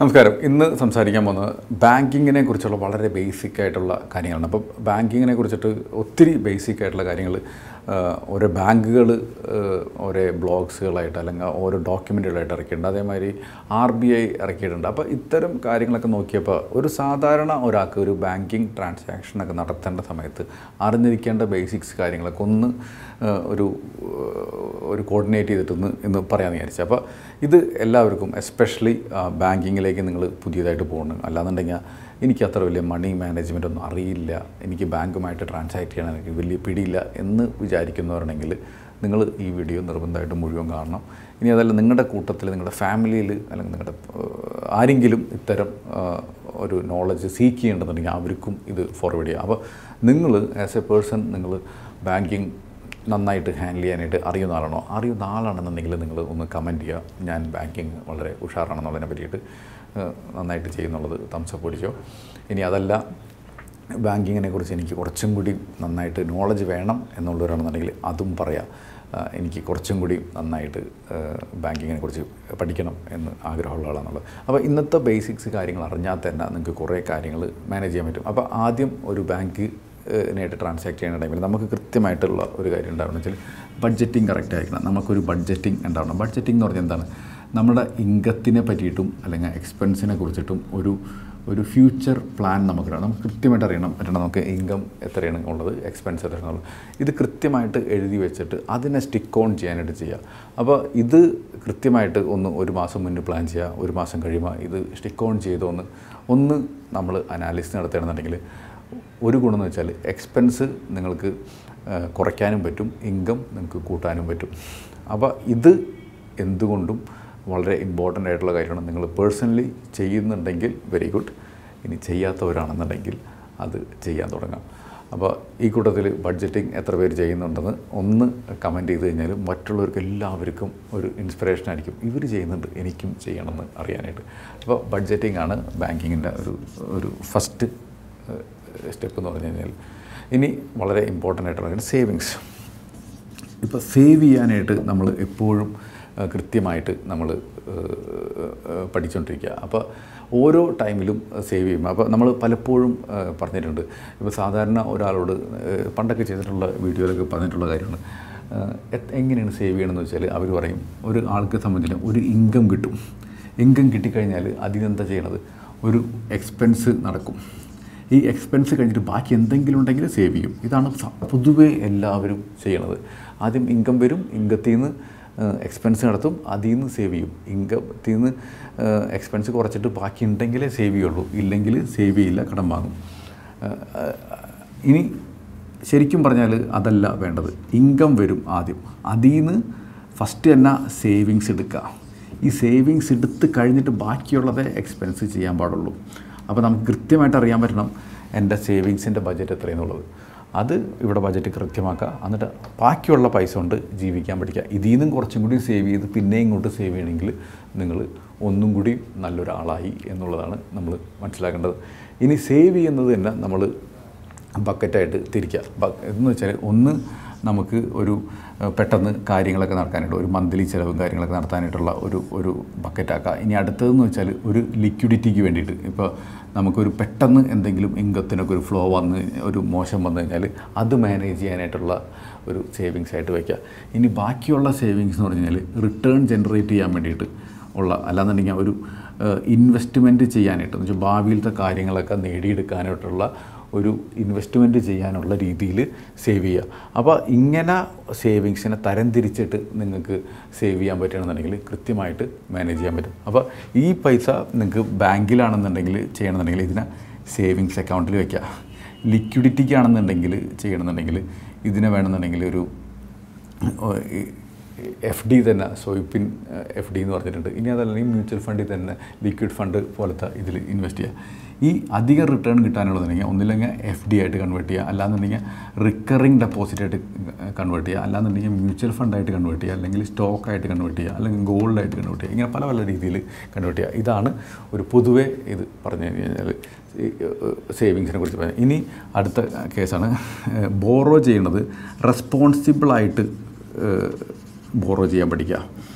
നമസ്കാരം ഇന്ന് സംസാരിക്കാൻ പോകുന്നത് ബാങ്കിങ്ങിനെ കുറിച്ചുള്ള വളരെ ബേസിക് ആയിട്ടുള്ള കാര്യങ്ങളാണ് അപ്പോൾ ബാങ്കിങ്ങിനെ കുറിച്ചിട്ട് ഒത്തിരി ബേസിക് ആയിട്ടുള്ള കാര്യങ്ങൾ ഓരോ ബാങ്കുകൾ ഓരോ ബ്ലോഗ്സുകളായിട്ട് അല്ലെങ്കിൽ ഓരോ ഡോക്യുമെൻറ്റുകളായിട്ട് ഇറക്കിയിട്ടുണ്ട് അതേമാതിരി ആർ ബി ഐ ഇറക്കിയിട്ടുണ്ട് അപ്പോൾ ഇത്തരം കാര്യങ്ങളൊക്കെ നോക്കിയപ്പോൾ ഒരു സാധാരണ ഒരാൾക്ക് ഒരു ബാങ്കിങ് ട്രാൻസാക്ഷനൊക്കെ നടത്തേണ്ട സമയത്ത് അറിഞ്ഞിരിക്കേണ്ട ബേസിക്സ് കാര്യങ്ങളൊക്കെ ഒന്ന് ഏഹ്, ഒരു ഏഹ്, ഒരു കോർഡിനേറ്റ് ചെയ്തിട്ടൊന്ന് ഇന്ന് പറയാമെന്ന് വിചാരിച്ചു അപ്പോൾ ഇത് എല്ലാവർക്കും എസ്പെഷ്യലി ബാങ്കിങ്ങിലേക്ക് നിങ്ങൾ പുതിയതായിട്ട് പോകുന്നു അല്ലാന്നുണ്ടെങ്കിൽ എനിക്ക് അത്ര വലിയ മണി മാനേജ്മെൻ്റ് ഒന്നും അറിയില്ല എനിക്ക് ബാങ്കുമായിട്ട് ട്രാൻസാക്ട് ചെയ്യണം എനിക്ക് വലിയ പിടിയില്ല എന്ന് വിചാരിക്കുന്നവരുണ്ടെങ്കിൽ നിങ്ങൾ ഈ വീഡിയോ നിർബന്ധമായിട്ട് മുഴുവൻ കാണണം ഇനി അതല്ല നിങ്ങളുടെ കൂട്ടത്തിൽ നിങ്ങളുടെ ഫാമിലിയിൽ അല്ലെങ്കിൽ നിങ്ങളുടെ ഏഹ്, ആരെങ്കിലും ഇത്തരം ഏഹ്, ഒരു നോളജ് സീക്ക് ചെയ്യേണ്ടതുണ്ടെങ്കിൽ അവർക്കും ഇത് ഫോർവേഡ് ചെയ്യാം അപ്പോൾ നിങ്ങൾ ആസ് എ പേഴ്സൺ നിങ്ങൾ ബാങ്കിങ് നന്നായിട്ട് ഹാൻഡിൽ ചെയ്യാനായിട്ട് അറിയുന്ന ആളാണോ അറിയുന്ന ആളാണെന്നുണ്ടെങ്കിൽ നിങ്ങൾ ഒന്ന് കമൻറ്റ് ചെയ്യുക ഞാൻ ബാങ്കിങ് വളരെ ഉഷാറാണെന്നുള്ളതിനെ പറ്റിയിട്ട് ഏഹ്, നന്നായിട്ട് ചെയ്യുന്നുള്ളത് തംസപ്പ് പിടിച്ചോ ഇനി അതല്ല ബാങ്കിങ്ങിനെ കുറിച്ച് എനിക്ക് കുറച്ചും കൂടി നന്നായിട്ട് നോളജ് വേണം എന്നുള്ളവരാണെന്നുണ്ടെങ്കിൽ അതും പറയാം ഏഹ്, എനിക്ക് കുറച്ചും കൂടി നന്നായിട്ട് ബാങ്കിങ്ങിനെ കുറിച്ച് പഠിക്കണം എന്ന് ആഗ്രഹമുള്ള ആളാണെന്നുള്ളത് അപ്പോൾ ഇന്നത്തെ ബേസിക്സ് കാര്യങ്ങൾ അറിഞ്ഞാൽ തന്നെ നിങ്ങൾക്ക് കുറേ കാര്യങ്ങൾ മാനേജ് ചെയ്യാൻ പറ്റും അപ്പോൾ ആദ്യം ഒരു ബാങ്ക് നായിട്ട് ട്രാൻസാക്ട് ചെയ്യുന്ന ടൈമിൽ നമുക്ക് കൃത്യമായിട്ടുള്ള ഒരു കാര്യം ഉണ്ടാവണം വെച്ചാൽ ബഡ്ജറ്റിംഗ് കറക്റ്റ് ആയിരിക്കണം നമുക്കൊരു ബഡ്ജറ്റിംഗ് ഉണ്ടാവണം ബഡ്ജറ്റിംഗ് എന്ന് പറഞ്ഞാൽ എന്താണ് നമ്മുടെ ഇൻകത്തിനെ പറ്റിയിട്ടും അല്ലെങ്കിൽ എക്സ്പെൻസിനെ കുറിച്ചിട്ടും ഒരു ഒരു ഫ്യൂച്ചർ പ്ലാൻ നമുക്ക് വേണം. നമുക്ക് കൃത്യമായിട്ട് അറിയണം പറ്റണം നമുക്ക് ഇൻകം എത്രയാണ് ഉള്ളത് എക്സ്പെൻസ് എത്രയാണ് ഉള്ളത് ഇത് കൃത്യമായിട്ട് എഴുതി വെച്ചിട്ട് അതിനെ സ്റ്റിക്ക് ഓൺ ചെയ്യാനായിട്ട് ചെയ്യുക അപ്പോൾ ഇത് കൃത്യമായിട്ട് ഒന്ന് ഒരു മാസം മുന്നേ പ്ലാൻ ചെയ്യുക ഒരു മാസം കഴിയുമ്പോൾ ഇത് സ്റ്റിക്ക് ഓൺ ചെയ്തൊന്ന് ഒന്ന് നമ്മൾ അനാലിസിസ് നടത്തുകയാണെന്നുണ്ടെങ്കിൽ ഒരു ഗുണമെന്ന് വെച്ചാൽ എക്സ്പെൻസ് നിങ്ങൾക്ക് ആ, കുറയ്ക്കാനും പറ്റും ഇൻകം നിങ്ങൾക്ക് കൂട്ടാനും പറ്റും അപ്പോൾ ഇത് എന്തുകൊണ്ടും വളരെ ഇമ്പോർട്ടൻ്റ് ആയിട്ടുള്ള കാര്യമാണ് നിങ്ങൾ പേഴ്സണലി ചെയ്യുന്നുണ്ടെങ്കിൽ വെരി ഗുഡ് ഇനി ചെയ്യാത്തവരാണെന്നുണ്ടെങ്കിൽ അത് ചെയ്യാൻ തുടങ്ങാം അപ്പോൾ ഈ കൂട്ടത്തിൽ ബഡ്ജറ്റിംഗ് എത്ര പേര് ചെയ്യുന്നുണ്ടെന്ന് ഒന്ന് കമൻറ്റ് ചെയ്ത് കഴിഞ്ഞാൽ മറ്റുള്ളവർക്ക് എല്ലാവർക്കും ഒരു ഇൻസ്പിറേഷൻ ആയിരിക്കും ഇവർ ചെയ്യുന്നുണ്ട് എനിക്കും ചെയ്യണമെന്ന് അറിയാനായിട്ട് അപ്പോൾ ബഡ്ജറ്റിംഗ് ആണ് ബാങ്കിങ്ങിൻ്റെ ഒരു ഒരു ഫസ്റ്റ് സ്റ്റെപ്പ് എന്ന് പറഞ്ഞു കഴിഞ്ഞാൽ ഇനി വളരെ ഇമ്പോർട്ടൻ്റ് ആയിട്ടുള്ള കാര്യം സേവിങ്സ് ഇപ്പോൾ സേവ് ചെയ്യാനായിട്ട് നമ്മൾ എപ്പോഴും ആ, കൃത്യമായിട്ട് നമ്മൾ പഠിച്ചുകൊണ്ടിരിക്കുക അപ്പോൾ ഓരോ ടൈമിലും സേവ് ചെയ്യും അപ്പോൾ നമ്മൾ പലപ്പോഴും ആ, പറഞ്ഞിട്ടുണ്ട് ഇപ്പോൾ സാധാരണ ഒരാളോട് ആ, പണ്ടൊക്കെ ചെയ്തിട്ടുള്ള വീഡിയോയിലൊക്കെ പറഞ്ഞിട്ടുള്ള കാര്യമാണ് ആ, എ- എങ്ങനെയാണ് സേവ് ചെയ്യണമെന്ന് വെച്ചാൽ അവർ പറയും ഒരു ആൾക്ക് സംബന്ധിച്ച് ഒരു ഇൻകം കിട്ടും ഇൻകം കിട്ടിക്കഴിഞ്ഞാൽ അതിനെന്താ ചെയ്യണത് ഒരു എക്സ്പെൻസ് നടക്കും ഈ എക്സ്പെൻസ് കഴിഞ്ഞിട്ട് ബാക്കി എന്തെങ്കിലും ഉണ്ടെങ്കിൽ സേവ് ചെയ്യും ഇതാണ് സ- പൊതുവേ എല്ലാവരും ചെയ്യണത് ആദ്യം ഇൻകം വരും ഇൻകത്തിൽ നിന്ന് എക്സ്പെൻസ് നടത്തും അതിൽ നിന്ന് സേവ് ചെയ്യും ഇൻകത്തിൽ നിന്ന് എക്സ്പെൻസ് കുറച്ചിട്ട് ബാക്കി ഉണ്ടെങ്കിലേ സേവ് ചെയ്യുള്ളൂ ഇല്ലെങ്കിൽ സേവ് ചെയ്യില്ല കടം വാങ്ങും ആ, ഇനി ശരിക്കും പറഞ്ഞാൽ അതല്ല വേണ്ടത് ഇൻകം വരും ആദ്യം അതിൽ നിന്ന് ഫസ്റ്റ് തന്നെ സേവിങ്സ് എടുക്കുക ഈ സേവിങ്സ് എടുത്ത് കഴിഞ്ഞിട്ട് ബാക്കിയുള്ളതേ എക്സ്പെൻസ് ചെയ്യാൻ പാടുള്ളൂ അപ്പോൾ നമുക്ക് കൃത്യമായിട്ട് അറിയാൻ പറ്റണം എൻ്റെ സേവിങ്സിൻ്റെ ബഡ്ജറ്റ് എത്രയെന്നുള്ളത് അത് ഇവിടെ ബഡ്ജറ്റ് കൃത്യമാക്കുക എന്നിട്ട് ബാക്കിയുള്ള പൈസ കൊണ്ട് ജീവിക്കാൻ പഠിക്കുക ഇതിൽ നിന്നും കുറച്ചും കൂടി സേവ് ചെയ്ത് പിന്നെ ഇങ്ങോട്ട് സേവ് ചെയ്യണമെങ്കിൽ നിങ്ങൾ ഒന്നും കൂടി നല്ലൊരാളായി എന്നുള്ളതാണ് നമ്മൾ മനസ്സിലാക്കേണ്ടത് ഇനി സേവ് ചെയ്യുന്നത് തന്നെ നമ്മൾ ബക്കറ്റായിട്ട് തിരിക്കുക ബ- എന്ന് വെച്ചാൽ ഒന്ന് നമുക്ക് ഒരു ഏഹ്, പെട്ടെന്ന് കാര്യങ്ങളൊക്കെ നടക്കാനായിട്ട് ഒരു മന്ത്ലി ചിലവും കാര്യങ്ങളൊക്കെ നടത്താനായിട്ടുള്ള ഒരു ഒരു ബക്കറ്റാക്കുക ഇനി അടുത്തതെന്ന് വെച്ചാൽ ഒരു ലിക്വിഡിറ്റിക്ക് വേണ്ടിയിട്ട് ഇപ്പോൾ നമുക്കൊരു പെട്ടെന്ന് എന്തെങ്കിലും ഇൻകത്തിനൊക്കെ ഒരു ഫ്ലോ വന്ന് ഒരു മോശം വന്നു കഴിഞ്ഞാൽ അത് മാനേജ് ചെയ്യാനായിട്ടുള്ള ഒരു സേവിങ്സ് ആയിട്ട് വയ്ക്കുക ഇനി ബാക്കിയുള്ള സേവിങ്സ് എന്ന് പറഞ്ഞു കഴിഞ്ഞാൽ റിട്ടേൺ ജനറേറ്റ് ചെയ്യാൻ വേണ്ടിയിട്ട് ഉള്ള അല്ലാന്നുണ്ടെങ്കിൽ ഒരു ഇൻവെസ്റ്റ്മെൻറ്റ് ചെയ്യാനായിട്ട് എന്ന് വെച്ചാൽ ഭാവിയിലത്തെ കാര്യങ്ങളൊക്കെ നേടിയെടുക്കാനായിട്ടുള്ള ഒരു ഇൻവെസ്റ്റ്മെൻറ്റ് ചെയ്യാനുള്ള രീതിയിൽ സേവ് ചെയ്യുക അപ്പോൾ ഇങ്ങനെ സേവിങ്സിനെ തരംതിരിച്ചിട്ട് നിങ്ങൾക്ക് സേവ് ചെയ്യാൻ പറ്റുകയാണെന്നുണ്ടെങ്കിൽ കൃത്യമായിട്ട് മാനേജ് ചെയ്യാൻ പറ്റും അപ്പോൾ ഈ പൈസ നിങ്ങൾക്ക് ബാങ്കിലാണെന്നുണ്ടെങ്കിൽ ചെയ്യണമെന്നുണ്ടെങ്കിൽ ഇതിനെ സേവിങ്സ് അക്കൗണ്ടിൽ വയ്ക്കുക ലിക്വിഡിറ്റിക്കാണെന്നുണ്ടെങ്കിൽ ചെയ്യണമെന്നുണ്ടെങ്കിൽ ഇതിനെ വേണമെന്നുണ്ടെങ്കിൽ ഒരു എഫ് ഡി തന്നെ സോയിപ്പിൻ എഫ് ഡി എന്ന് പറഞ്ഞിട്ടുണ്ട് ഇനി അതല്ലെങ്കിൽ മ്യൂച്വൽ ഫണ്ടിൽ തന്നെ ലിക്വിഡ് ഫണ്ട് പോലത്തെ ഇതിൽ ഇൻവെസ്റ്റ് ചെയ്യുക ഈ അധിക റിട്ടേൺ കിട്ടാനുള്ളതെങ്കിൽ ഒന്നില്ലെങ്കിൽ എഫ് ഡി ആയിട്ട് കൺവേർട്ട് ചെയ്യുക അല്ലാന്നുണ്ടെങ്കിൽ റിക്കറിങ് ഡെപ്പോസിറ്റ് ആയിട്ട് കൺവേർട്ട് ചെയ്യുക അല്ലാന്നുണ്ടെങ്കിൽ മ്യൂച്വൽ ഫണ്ടായിട്ട് കൺവേർട്ട് ചെയ്യുക അല്ലെങ്കിൽ സ്റ്റോക്ക് ആയിട്ട് കൺവേർട്ട് ചെയ്യുക അല്ലെങ്കിൽ ഗോൾഡായിട്ട് കൺവേർട്ട് ചെയ്യുക ഇങ്ങനെ പല പല രീതിയിൽ കൺവേർട്ട് ചെയ്യുക ഇതാണ് ഒരു പൊതുവേ ഇത് പറഞ്ഞു കഴിഞ്ഞാൽ സേവിങ്സിനെ കുറിച്ച് പറയാം ഇനി അടുത്ത കേസാണ് ബോറോ ചെയ്യുന്നത് റെസ്പോൺസിബിളായിട്ട് ബോറോ ചെയ്യാൻ പഠിക്കുക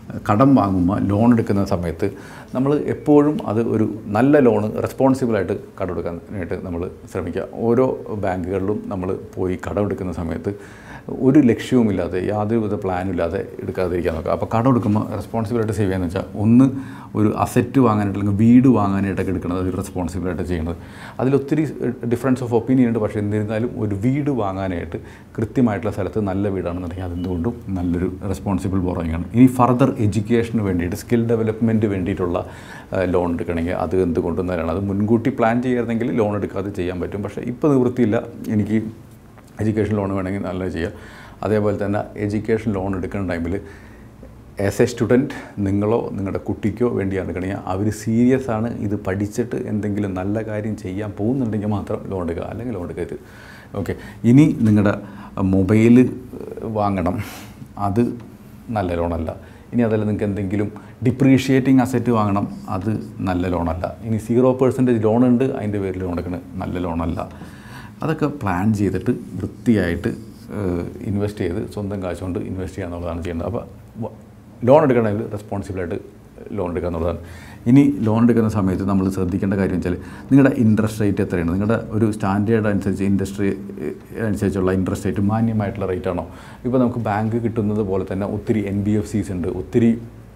കടം വാങ്ങുമ്പോൾ ലോൺ എടുക്കുന്ന സമയത്ത് നമ്മൾ എപ്പോഴും അത് ഒരു നല്ല ലോണ് റെസ്പോൺസിബിളായിട്ട് കടമെടുക്കാനായിട്ട് നമ്മൾ ശ്രമിക്കുക ഓരോ ബാങ്കുകളിലും നമ്മൾ പോയി കടമെടുക്കുന്ന സമയത്ത് ഒരു ലക്ഷ്യവുമില്ലാതെ യാതൊരുവിധ പ്ലാനും ഇല്ലാതെ എടുക്കാതിരിക്കാൻ നോക്കുക അപ്പോൾ കടം എടുക്കുമ്പോൾ റെസ്പോൺസിബിളായിട്ട് സേവ് ചെയ്യാന്ന് വെച്ചാൽ ഒന്ന് ഒരു അസറ്റ് വാങ്ങാനായിട്ട് അല്ലെങ്കിൽ വീട് വാങ്ങാനായിട്ടൊക്കെ എടുക്കുന്നത് ഒരു റെസ്പോൺസിബിളായിട്ട് ചെയ്യുന്നത് അതിലൊത്തിരി ഡിഫറൻസ് ഓഫ് ഒപ്പീനിയൻ ഉണ്ട് പക്ഷേ എന്നിരുന്നാലും ഒരു വീട് വാങ്ങാനായിട്ട് കൃത്യമായിട്ടുള്ള സ്ഥലത്ത് നല്ല വീടാണെന്നുണ്ടെങ്കിൽ അതെന്തുകൊണ്ടും നല്ലൊരു റെസ്പോൺസിബിൾ ബോറോയിങ് ആണ് ഇനി ഫർദർ എഡ്യൂക്കേഷന് വേണ്ടിയിട്ട് സ്കിൽ ഡെവലപ്മെൻറ്റ് വേണ്ടിയിട്ടുള്ള ലോൺ എടുക്കണമെങ്കിൽ അത് എന്തുകൊണ്ടും നല്ലതാണ് അത് മുൻകൂട്ടി പ്ലാൻ ചെയ്യായിരുന്നെങ്കിൽ ലോൺ എടുക്കാതെ ചെയ്യാൻ പറ്റും പക്ഷേ ഇപ്പോൾ നിവൃത്തിയില്ല എനിക്ക് എഡ്യൂക്കേഷൻ ലോൺ വേണമെങ്കിൽ നല്ലത് ചെയ്യാം അതേപോലെ തന്നെ എഡ്യൂക്കേഷൻ ലോൺ എടുക്കുന്ന ടൈമിൽ ആസ് എ സ്റ്റുഡൻറ്റ് നിങ്ങളോ നിങ്ങളുടെ കുട്ടിക്കോ വേണ്ടിയാണ് എടുക്കണമെങ്കിൽ അവർ സീരിയസ് ആണ് ഇത് പഠിച്ചിട്ട് എന്തെങ്കിലും നല്ല കാര്യം ചെയ്യാൻ പോകുന്നുണ്ടെങ്കിൽ മാത്രം ലോൺ എടുക്കുക അല്ലെങ്കിൽ ലോൺ എടുക്കരുത് ഓക്കെ ഇനി നിങ്ങളുടെ മൊബൈൽ വാങ്ങണം അത് നല്ല ലോണല്ല ഇനി അതല്ല നിങ്ങൾക്ക് എന്തെങ്കിലും ഡിപ്രീഷിയേറ്റിംഗ് അസറ്റ് വാങ്ങണം അത് നല്ല ലോണല്ല ഇനി സീറോ പെർസെൻറ്റേജ് ലോൺ ഉണ്ട് അതിൻ്റെ പേരിൽ ലോൺ എടുക്കുന്നത് നല്ല ലോണല്ല അതൊക്കെ പ്ലാൻ ചെയ്തിട്ട് വൃത്തിയായിട്ട് ഇൻവെസ്റ്റ് ചെയ്ത് സ്വന്തം കാശ് കൊണ്ട് ഇൻവെസ്റ്റ് ചെയ്യുക എന്നുള്ളതാണ് ചെയ്യേണ്ടത് അപ്പോൾ വ- ലോൺ എടുക്കണമെങ്കിൽ റെസ്പോൺസിബിളായിട്ട് ലോൺ എടുക്കുക എന്നുള്ളതാണ് ഇനി ലോൺ എടുക്കുന്ന സമയത്ത് നമ്മൾ ശ്രദ്ധിക്കേണ്ട കാര്യം വെച്ചാൽ നിങ്ങളുടെ ഇൻട്രസ്റ്റ് റേറ്റ് എത്രയാണ് നിങ്ങളുടെ ഒരു സ്റ്റാൻഡേർഡ് അനുസരിച്ച് ഇൻഡസ്ട്രി അനുസരിച്ചുള്ള ഇൻട്രസ്റ്റ് റേറ്റ് മാന്യമായിട്ടുള്ള റേറ്റ് ആണോ ഇപ്പോൾ നമുക്ക് ബാങ്ക് കിട്ടുന്നത് പോലെ തന്നെ ഒത്തിരി എൻ ബി എഫ് സീസ് ഉണ്ട് ഒത്തിരി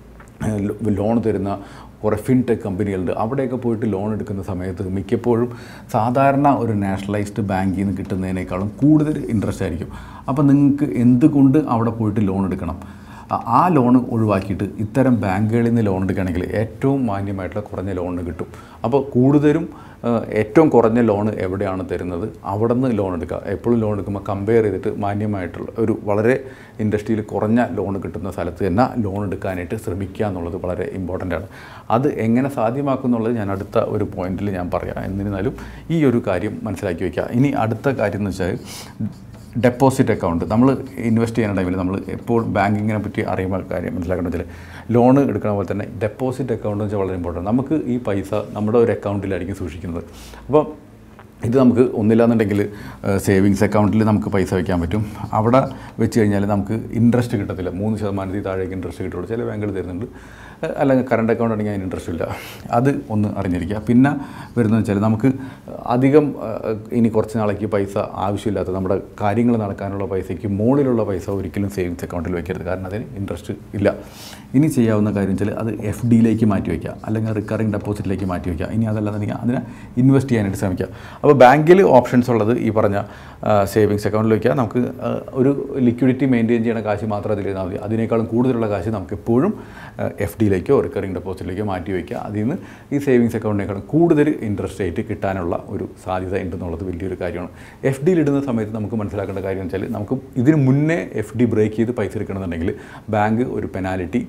ലോൺ തരുന്ന കുറേ ഫിൻടെക് കമ്പനികളുണ്ട് അവിടെയൊക്കെ പോയിട്ട് ലോൺ എടുക്കുന്ന സമയത്ത് മിക്കപ്പോഴും സാധാരണ ഒരു നാഷണലൈസ്ഡ് ബാങ്കിൽ നിന്ന് കിട്ടുന്നതിനേക്കാളും കൂടുതൽ ഇൻട്രസ്റ്റ് ആയിരിക്കും അപ്പോൾ നിങ്ങൾക്ക് എന്തുകൊണ്ട് അവിടെ പോയിട്ട് ലോൺ എടുക്കണം ആ- ആ ലോൺ ഒഴിവാക്കിയിട്ട് ഇത്തരം ബാങ്കുകളിൽ നിന്ന് ലോൺ എടുക്കുകയാണെങ്കിൽ ഏറ്റവും മാന്യമായിട്ടുള്ള കുറഞ്ഞ ലോൺ കിട്ടും അപ്പോൾ കൂടുതലും ആ, ഏറ്റവും കുറഞ്ഞ ലോൺ എവിടെയാണ് തരുന്നത് അവിടെ നിന്ന് ലോൺ എടുക്കുക എപ്പോഴും ലോൺ എടുക്കുമ്പോൾ കമ്പയർ ചെയ്തിട്ട് മാന്യമായിട്ടുള്ള ഒരു വളരെ ഇൻഡസ്ട്രിയിൽ കുറഞ്ഞ ലോൺ കിട്ടുന്ന സ്ഥലത്ത് തന്നെ ലോൺ എടുക്കാനായിട്ട് ശ്രമിക്കുക എന്നുള്ളത് വളരെ ഇമ്പോർട്ടൻ്റ് ആണ് അത് എങ്ങനെ സാധ്യമാക്കും എന്നുള്ളത് ഞാൻ അടുത്ത ഒരു പോയിന്റിൽ ഞാൻ പറയാം എന്നിരുന്നാലും ഈ ഒരു കാര്യം മനസ്സിലാക്കി വയ്ക്കുക ഇനി അടുത്ത കാര്യം എന്ന് വെച്ചാൽ ഡെപ്പോസിറ്റ് അക്കൗണ്ട് നമ്മൾ ഇൻവെസ്റ്റ് ചെയ്യുന്ന ടൈമിൽ നമ്മൾ എപ്പോൾ ബാങ്കിങ്ങിനെ പറ്റി അറിയുമ്പോൾ കാര്യം മനസ്സിലാക്കേണ്ട വെച്ചാൽ ലോൺ എടുക്കുന്ന പോലെ തന്നെ ഡെപ്പോസിറ്റ് അക്കൗണ്ട് എന്ന് വെച്ചാൽ വളരെ ഇമ്പോർട്ടൻ്റ് നമുക്ക് ഈ പൈസ നമ്മുടെ ഒരു അക്കൗണ്ടിലായിരിക്കും സൂക്ഷിക്കുന്നത് അപ്പോൾ ഇത് നമുക്ക് ഒന്നില്ലാന്നുണ്ടെങ്കിൽ സേവിങ്സ് അക്കൗണ്ടിൽ നമുക്ക് പൈസ വയ്ക്കാൻ പറ്റും അവിടെ വെച്ച് കഴിഞ്ഞാൽ നമുക്ക് ഇൻട്രസ്റ്റ് കിട്ടത്തില്ല മൂന്ന് ശതമാനത്തിൽ താഴേക്ക് ഇൻട്രസ്റ്റ് കിട്ടുള്ളൂ ചില ബാങ്കുകൾ തരുന്നുണ്ട് ഏഹ് അല്ലെങ്കിൽ കറണ്ട് അക്കൗണ്ട് ആണെങ്കിൽ അതിന് ഇൻട്രസ്റ്റ് ഇല്ല അത് ഒന്ന് അറിഞ്ഞിരിക്കുക പിന്നെ വരുന്നത് വെച്ചാൽ നമുക്ക് അധികം ഏഹ്, ഇനി കുറച്ച് നാളേക്ക് പൈസ ആവശ്യമില്ലാത്ത നമ്മുടെ കാര്യങ്ങൾ നടക്കാനുള്ള പൈസയ്ക്ക് മുകളിലുള്ള പൈസ ഒരിക്കലും സേവിങ്സ് അക്കൗണ്ടിൽ വയ്ക്കരുത് കാരണം അതിന് ഇൻട്രസ്റ്റ് ഇല്ല ഇനി ചെയ്യാവുന്ന കാര്യം വെച്ചാൽ അത് എഫ് ഡിയിലേക്ക് മാറ്റി വയ്ക്കുക അല്ലെങ്കിൽ റിക്കറിംഗ് ഡെപ്പോസിറ്റിലേക്ക് മാറ്റി വയ്ക്കുക ഇനി അതല്ലാന്നുണ്ടെങ്കിൽ അതിനെ ഇൻവെസ്റ്റ് ചെയ്യാനായിട്ട് ശ്രമിക്കുക അപ്പോൾ ബാങ്കിൽ ഓപ്ഷൻസ് ഉള്ളത് ഈ പറഞ്ഞ സേവിങ്സ് അക്കൗണ്ടിൽ വയ്ക്കുക നമുക്ക് ആ, ഒരു ലിക്വിഡിറ്റി മെയിൻറ്റെയിൻ ചെയ്യുന്ന കാശ് മാത്രം അതിൽ ഇരുന്നാൽ മതി അതിനേക്കാളും കൂടുതലുള്ള കാശ് നമുക്ക് എപ്പോഴും എഫ് ഡിയിലേക്കോ റിക്കറിംഗ് ഡെപ്പോസിറ്റിലേക്കോ മാറ്റി വയ്ക്കുക അതിൽ നിന്ന് ഈ സേവിങ്സ് അക്കൗണ്ടിനേക്കാളും കൂടുതൽ ഇൻട്രസ്റ്റ് റേറ്റ് കിട്ടാനുള്ള ഒരു സാധ്യത ഉണ്ടെന്നുള്ളത് വലിയൊരു കാര്യമാണ് എഫ് ഡിയിൽ ഇടുന്ന സമയത്ത് നമുക്ക് മനസ്സിലാക്കേണ്ട കാര്യം എന്ന് വെച്ചാൽ നമുക്ക് ഇതിന് മുന്നേ എഫ് ഡി ബ്രേക്ക് ചെയ്ത് പൈസ എടുക്കണമെന്നുണ്ടെങ്കിൽ ബാങ്ക് ഒരു പെനാലിറ്റി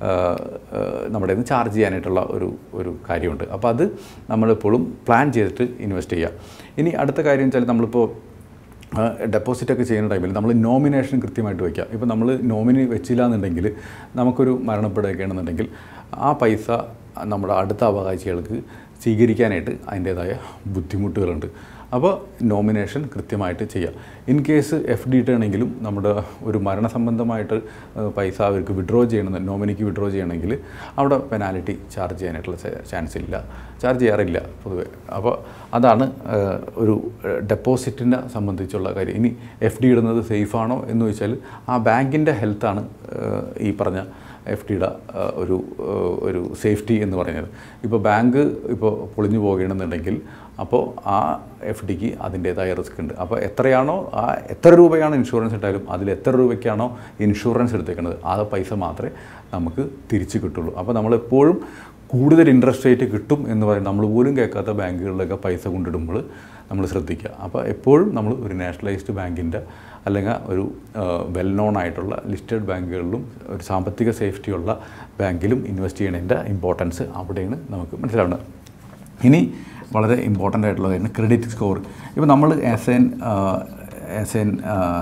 നമ്മുടെ നിന്ന് ചാർജ് ചെയ്യാനായിട്ടുള്ള ഒരു ഒരു കാര്യമുണ്ട് അപ്പോൾ അത് നമ്മളെപ്പോഴും പ്ലാൻ ചെയ്തിട്ട് ഇൻവെസ്റ്റ് ചെയ്യുക ഇനി അടുത്ത കാര്യം വെച്ചാൽ നമ്മളിപ്പോൾ ഡെപ്പോസിറ്റ് ഒക്കെ ചെയ്യുന്ന ടൈമിൽ നമ്മൾ നോമിനേഷൻ കൃത്യമായിട്ട് വയ്ക്കുക ഇപ്പോൾ നമ്മൾ നോമിനി വെച്ചില്ല എന്നുണ്ടെങ്കിൽ നമുക്കൊരു മരണപ്പെടുകയാണെന്നുണ്ടെങ്കിൽ ആ പൈസ നമ്മുടെ അടുത്ത അവകാശികൾക്ക് സ്വീകരിക്കാനായിട്ട് അതിൻ്റേതായ ബുദ്ധിമുട്ടുകളുണ്ട് അപ്പോൾ നോമിനേഷൻ കൃത്യമായിട്ട് ചെയ്യുക ഇൻ കേസ് എഫ് ഡി ഇട്ടാണെങ്കിലും നമ്മുടെ ഒരു മരണസംബന്ധമായിട്ട് ഏഹ്, പൈസ അവർക്ക് വിഡ്രോ ചെയ്യണമെന്ന് നോമിനിക്ക് വിഡ്രോ ചെയ്യണമെങ്കിൽ അവിടെ പെനാലിറ്റി ചാർജ് ചെയ്യാനായിട്ടുള്ള ചാൻസ് ഇല്ല ചാർജ് ചെയ്യാറില്ല പൊതുവെ അപ്പോൾ അതാണ് ഏഹ്, ഒരു ഡെപ്പോസിറ്റിനെ സംബന്ധിച്ചുള്ള കാര്യം ഇനി എഫ് ഡി ഇടുന്നത് സേഫാണോ എന്ന് ചോദിച്ചാൽ ആ ബാങ്കിൻ്റെ ഹെൽത്താണ് ഈ പറഞ്ഞ എഫ് ഡിയുടെ ഒരു ഏഹ്, ഒരു സേഫ്റ്റി എന്ന് പറയുന്നത് ഇപ്പോൾ ബാങ്ക് ഇപ്പോൾ പൊളിഞ്ഞു പോകുകയാണെന്നുണ്ടെങ്കിൽ അപ്പോൾ ആ എഫ് ഡിക്ക് അതിൻ്റേതായ റിസ്ക് ഉണ്ട് അപ്പോൾ എത്രയാണോ ആ എത്ര രൂപയാണ് ഇൻഷുറൻസ് ഇട്ടാലും അതിൽ എത്ര രൂപയ്ക്കാണോ ഇൻഷുറൻസ് എടുത്തേക്കുന്നത് ആ പൈസ മാത്രമേ നമുക്ക് തിരിച്ച് കിട്ടുള്ളൂ അപ്പോൾ നമ്മളെപ്പോഴും കൂടുതൽ ഇൻട്രസ്റ്റ് റേറ്റ് കിട്ടും എന്ന് പറയും നമ്മൾ പോലും കേൾക്കാത്ത ബാങ്കുകളിലൊക്കെ പൈസ കൊണ്ടിടുമ്പോൾ നമ്മൾ ശ്രദ്ധിക്കുക അപ്പോൾ എപ്പോഴും നമ്മൾ ഒരു നാഷണലൈസ്ഡ് ബാങ്കിൻ്റെ അല്ലെങ്കിൽ ഒരു വെൽ നോൺ ആയിട്ടുള്ള ലിസ്റ്റഡ് ബാങ്കുകളിലും ഒരു സാമ്പത്തിക സേഫ്റ്റിയുള്ള ബാങ്കിലും ഇൻവെസ്റ്റ് ചെയ്യണതിൻ്റെ ഇമ്പോർട്ടൻസ് അവിടെയാണ് നമുക്ക് മനസ്സിലാവുന്നത് ഇനി വളരെ ഇമ്പോർട്ടൻ്റ് ആയിട്ടുള്ള കാര്യം ക്രെഡിറ്റ് സ്കോർ ഇപ്പോൾ നമ്മൾ ആസ് എൻ ആസ് എൻ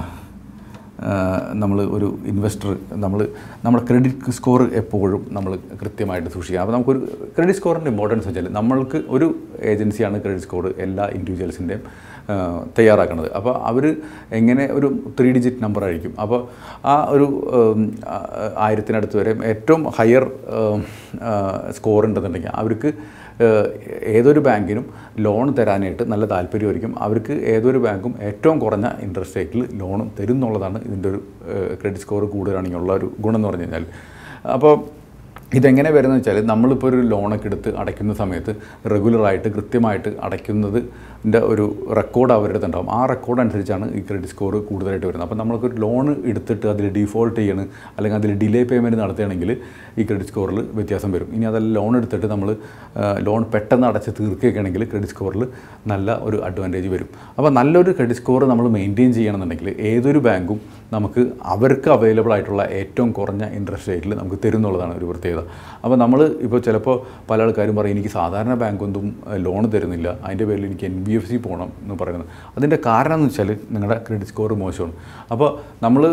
നമ്മൾ ഒരു ഇൻവെസ്റ്റർ നമ്മൾ നമ്മുടെ ക്രെഡിറ്റ് സ്കോർ എപ്പോഴും നമ്മൾ കൃത്യമായിട്ട് സൂക്ഷിക്കുക അപ്പോൾ നമുക്കൊരു ക്രെഡിറ്റ് സ്കോറിൻ്റെ ഇമ്പോർട്ടൻസ് വെച്ചാൽ നമ്മൾക്ക് ഒരു ഏജൻസിയാണ് ക്രെഡിറ്റ് സ്കോർ എല്ലാ ഇൻഡിവിജ്വൽസിൻ്റെയും ആ, തയ്യാറാക്കുന്നത് അപ്പോൾ അവർ എങ്ങനെ ഒരു ത്രീ ഡിജിറ്റ് നമ്പർ ആയിരിക്കും അപ്പോൾ ആ ഒരു ഉം, ആ, ആയിരത്തിനടുത്ത് വരെ ഏറ്റവും ഹയർ സ്കോർ ഉണ്ടെന്നുണ്ടെങ്കിൽ അവർക്ക് ഏഹ്, ഏതൊരു ബാങ്കിനും ലോൺ തരാനായിട്ട് നല്ല താല്പര്യമായിരിക്കും അവർക്ക് ഏതൊരു ബാങ്കും ഏറ്റവും കുറഞ്ഞ ഇൻട്രസ്റ്റ് റേറ്റിൽ ലോണും തരും എന്നുള്ളതാണ് ഇതിൻ്റെ ഒരു ക്രെഡിറ്റ് സ്കോർ കൂടുതലാണെങ്കിൽ ഉള്ള ഒരു ഗുണം എന്ന് പറഞ്ഞു കഴിഞ്ഞാൽ അപ്പോൾ ഇതെങ്ങനെ വരുന്നത് വെച്ചാൽ നമ്മളിപ്പോൾ ഒരു ലോണൊക്കെ എടുത്ത് അടയ്ക്കുന്ന സമയത്ത് റെഗുലറായിട്ട് കൃത്യമായിട്ട് അടയ്ക്കുന്നതിൻ്റെ ഒരു റെക്കോർഡ് അവരുടെ അടുത്ത് ഉണ്ടാവും ആ റെക്കോർഡ് അനുസരിച്ചാണ് ഈ ക്രെഡിറ്റ് സ്കോർ കൂടുതലായിട്ട് വരുന്നത് അപ്പോൾ നമ്മൾക്കൊരു ലോൺ എടുത്തിട്ട് അതിൽ ഡീഫോൾട്ട് ചെയ്യണം അല്ലെങ്കിൽ അതിൽ ഡിലേ പേയ്മെൻറ്റ് നടത്തുകയാണെങ്കിൽ ഈ ക്രെഡിറ്റ് സ്കോറിൽ വ്യത്യാസം വരും ഇനി അതല്ല ലോൺ എടുത്തിട്ട് നമ്മൾ ലോൺ പെട്ടെന്ന് അടച്ച് തീർക്കുകയാണെങ്കിൽ ക്രെഡിറ്റ് സ്കോറിൽ നല്ല ഒരു അഡ്വാൻറ്റേജ് വരും അപ്പോൾ നല്ലൊരു ക്രെഡിറ്റ് സ്കോർ നമ്മൾ മെയിൻറ്റെയിൻ ചെയ്യണമെന്നുണ്ടെങ്കിൽ ഏതൊരു ബാങ്കും നമുക്ക് അവർക്ക് അവൈലബിൾ ആയിട്ടുള്ള ഏറ്റവും കുറഞ്ഞ ഇൻട്രസ്റ്റ് റേറ്റിൽ നമുക്ക് തരുന്നുള്ളതാണ് ഒരു പ്രത്യേകത അപ്പോൾ നമ്മൾ ഇപ്പോൾ ചിലപ്പോൾ പല ആൾക്കാരും പറയും എനിക്ക് സാധാരണ ബാങ്കൊന്നും ലോൺ തരുന്നില്ല അതിൻ്റെ പേരിൽ എനിക്ക് എൻ ബി എഫ് സി പോകണം എന്ന് പറയുന്നത് അതിൻ്റെ കാരണം എന്ന് വെച്ചാൽ നിങ്ങളുടെ ക്രെഡിറ്റ് സ്കോർ മോശമാണ് അപ്പോൾ നമ്മൾ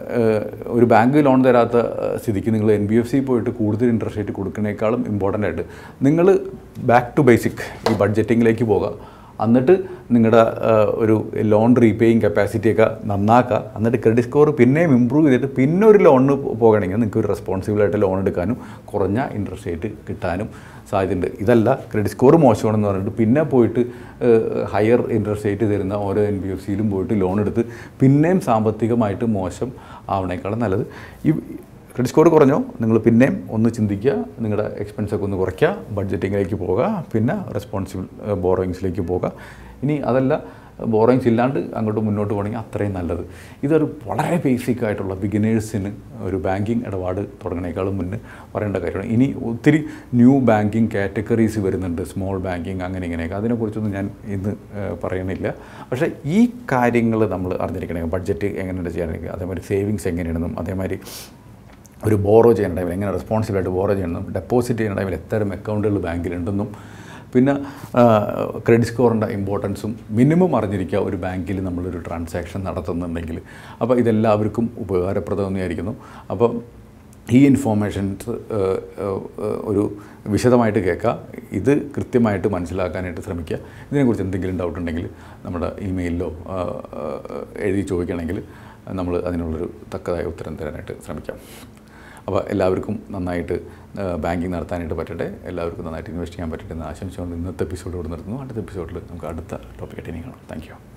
ഒരു ബാങ്ക് ലോൺ തരാത്ത ഏഹ്, സ്ഥിതിക്ക് നിങ്ങൾ എൻ ബി എഫ് സി പോയിട്ട് കൂടുതൽ ഇൻട്രസ്റ്റ് റേറ്റ് കൊടുക്കുന്നതിനേക്കാളും ഇമ്പോർട്ടൻ്റ് ആയിട്ട് നിങ്ങൾ ബാക്ക് ടു ബേസിക് ഈ ബഡ്ജറ്റിങ്ങിലേക്ക് പോകാം എന്നിട്ട് നിങ്ങളുടെ ഒരു ലോൺ റീപേയിങ് കപ്പാസിറ്റിയൊക്കെ നന്നാക്കുക എന്നിട്ട് ക്രെഡിറ്റ് സ്കോർ പിന്നെയും ഇമ്പ്രൂവ് ചെയ്തിട്ട് പിന്നെ ഒരു ലോണിന് പോകണമെങ്കിൽ നിങ്ങൾക്ക് ഒരു റെസ്പോൺസിബിളായിട്ട് ലോൺ എടുക്കാനും കുറഞ്ഞ ഇൻട്രസ്റ്റ് റേറ്റ് കിട്ടാനും സാധ്യതയുണ്ട് ഇതല്ല ക്രെഡിറ്റ് സ്കോർ മോശമാണെന്ന് പറഞ്ഞിട്ട് പിന്നെ പോയിട്ട് ഹയർ ഇൻട്രസ്റ്റ് റേറ്റ് തരുന്ന ഓരോ എൻ ബി എഫ് സിയിലും പോയിട്ട് ലോൺ എടുത്ത് പിന്നെയും സാമ്പത്തികമായിട്ട് മോശം ആവണേക്കാളും നല്ലത് ഈ ക്രെഡിറ്റ് സ്കോർ കുറഞ്ഞോ നിങ്ങൾ പിന്നെയും ഒന്ന് ചിന്തിക്കുക നിങ്ങളുടെ എക്സ്പെൻസൊക്കെ ഒന്ന് കുറയ്ക്കുക ബഡ്ജറ്റിങ്ങിലേക്ക് പോകുക പിന്നെ റെസ്പോൺസിബിൾ ബോറോയിങ്സിലേക്ക് പോകുക ഇനി അതല്ല ബോറോയിങ്സ് ഇല്ലാണ്ട് അങ്ങോട്ട് മുന്നോട്ട് പോകണമെങ്കിൽ അത്രയും നല്ലത് ഇതൊരു വളരെ ബേസിക് ആയിട്ടുള്ള ബിഗിനേഴ്സിന് ഒരു ബാങ്കിങ് ഇടപാട് തുടങ്ങുന്നേക്കാളും മുന്നേ പറയേണ്ട കാര്യമാണ് ഇനി ഒത്തിരി ന്യൂ ബാങ്കിങ് കാറ്റഗറീസ് വരുന്നുണ്ട് സ്മോൾ ബാങ്കിങ് അങ്ങനെ ഇങ്ങനെയൊക്കെ അതിനെക്കുറിച്ചൊന്നും ഞാൻ ഇന്ന് ഏഹ്, പറയണില്ല പക്ഷേ ഈ കാര്യങ്ങൾ നമ്മൾ അറിഞ്ഞിരിക്കണേ ബഡ്ജറ്റ് എങ്ങനെയാണ് ചെയ്യാനെങ്കിൽ അതേമാതിരി സേവിങ്സ് എങ്ങനെയാണെന്നും അതേമാതിരി ഒരു ബോറോ ചെയ്യുന്ന ടൈമിൽ എങ്ങനെ റെസ്പോൺസിബിളായിട്ട് ബോറോ ചെയ്യണം ഡെപ്പോസിറ്റ് ചെയ്യുന്ന ടൈമിൽ എത്തരം അക്കൗണ്ടുകൾ ബാങ്കിലുണ്ടെന്നും പിന്നെ ക്രെഡിറ്റ് സ്കോറിൻ്റെ ഇമ്പോർട്ടൻസും മിനിമം അറിഞ്ഞിരിക്കുക ഒരു ബാങ്കിൽ നമ്മളൊരു ട്രാൻസാക്ഷൻ നടത്തുന്നുണ്ടെങ്കിൽ അപ്പോൾ ഇതെല്ലാവർക്കും ഉപകാരപ്രദമെന്ന് വിചാരിക്കുന്നു അപ്പോൾ ഈ ഇൻഫോർമേഷൻസ് ഒരു വിശദമായിട്ട് കേൾക്കുക ഇത് കൃത്യമായിട്ട് മനസ്സിലാക്കാനായിട്ട് ശ്രമിക്കുക ഇതിനെക്കുറിച്ച് എന്തെങ്കിലും ഡൗട്ട് ഉണ്ടെങ്കിൽ നമ്മുടെ ഇമെയിലിലോ എഴുതി ചോദിക്കണമെങ്കിൽ നമ്മൾ അതിനുള്ളൊരു തക്കതായ ഉത്തരം തരാനായിട്ട് ശ്രമിക്കാം അപ്പോൾ എല്ലാവർക്കും നന്നായിട്ട് ബാങ്കിങ് നടത്താനായിട്ട് പറ്റട്ടെ എല്ലാവർക്കും നന്നായിട്ട് ഇൻവെസ്റ്റ് ചെയ്യാൻ പറ്റട്ടെ എന്ന് ആശംസിച്ചുകൊണ്ട് ഇന്നത്തെ എപ്പിസോഡ് ഇവിടെ നിർത്തുന്നു അടുത്ത എപ്പിസോഡിൽ നമുക്ക് അടുത്ത ടോപ്പിക്കായിട്ട് ഇനി കാണാം താങ്ക് യു